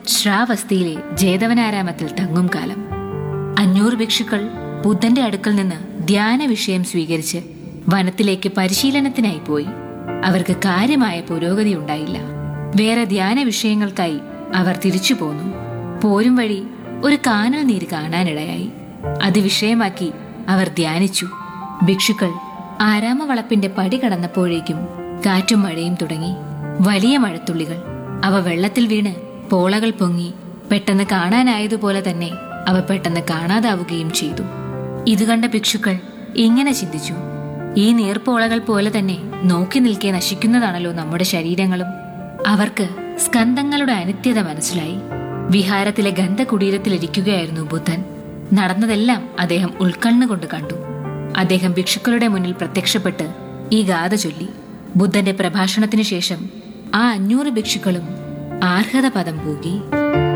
ശ്രാവസ്തിയിലെ ജേതവനാരാമത്തിൽ തങ്ങും കാലം അഞ്ഞൂറ് ഭിക്ഷുക്കൾ ബുദ്ധന്റെ അടുക്കൽ നിന്ന് ധ്യാന വിഷയം സ്വീകരിച്ച് വനത്തിലേക്ക് പരിശീലനത്തിനായി പോയി അവർക്ക് കാര്യമായ പുരോഗതി ഉണ്ടായില്ല വേറെ ധ്യാന വിഷയങ്ങൾക്കായി അവർ തിരിച്ചു പോന്നു പോരും വഴി ഒരു കാനൽ നീര് കാണാനിടയായി അത് വിഷയമാക്കി അവർ ധ്യാനിച്ചു ഭിക്ഷുക്കൾ ആരാമവളപ്പിന്റെ പടി കടന്നപ്പോഴേക്കും കാറ്റും മഴയും തുടങ്ങി വലിയ മഴത്തുള്ളികൾ അവ വെള്ളത്തിൽ വീണ് പോളകൾ പൊങ്ങി പെട്ടെന്ന് കാണാനായതുപോലെ തന്നെ അവ പെട്ടെന്ന് കാണാതാവുകയും ചെയ്തു ഇത് കണ്ട ഭിക്ഷുക്കൾ ഇങ്ങനെ ചിന്തിച്ചു ഈ നീർപ്പോളകൾ പോലെ തന്നെ നോക്കി നിൽക്കെ നശിക്കുന്നതാണല്ലോ നമ്മുടെ ശരീരങ്ങളും അവർക്ക് സ്കന്ധങ്ങളുടെ അനിത്യത മനസ്സിലായി വിഹാരത്തിലെ ഗന്ധകുടീരത്തിലിരിക്കുകയായിരുന്നു ബുദ്ധൻ നടന്നതെല്ലാം അദ്ദേഹം ഉൾക്കണ്ണുകൊണ്ട് കണ്ടു അദ്ദേഹം ഭിക്ഷുക്കളുടെ മുന്നിൽ പ്രത്യക്ഷപ്പെട്ട് ഈ ഗാഥ ചൊല്ലി ബുദ്ധന്റെ പ്രഭാഷണത്തിനു ശേഷം ആ അഞ്ഞൂറ് ഭിക്ഷുക്കളും ആർഹത പദം പൂകി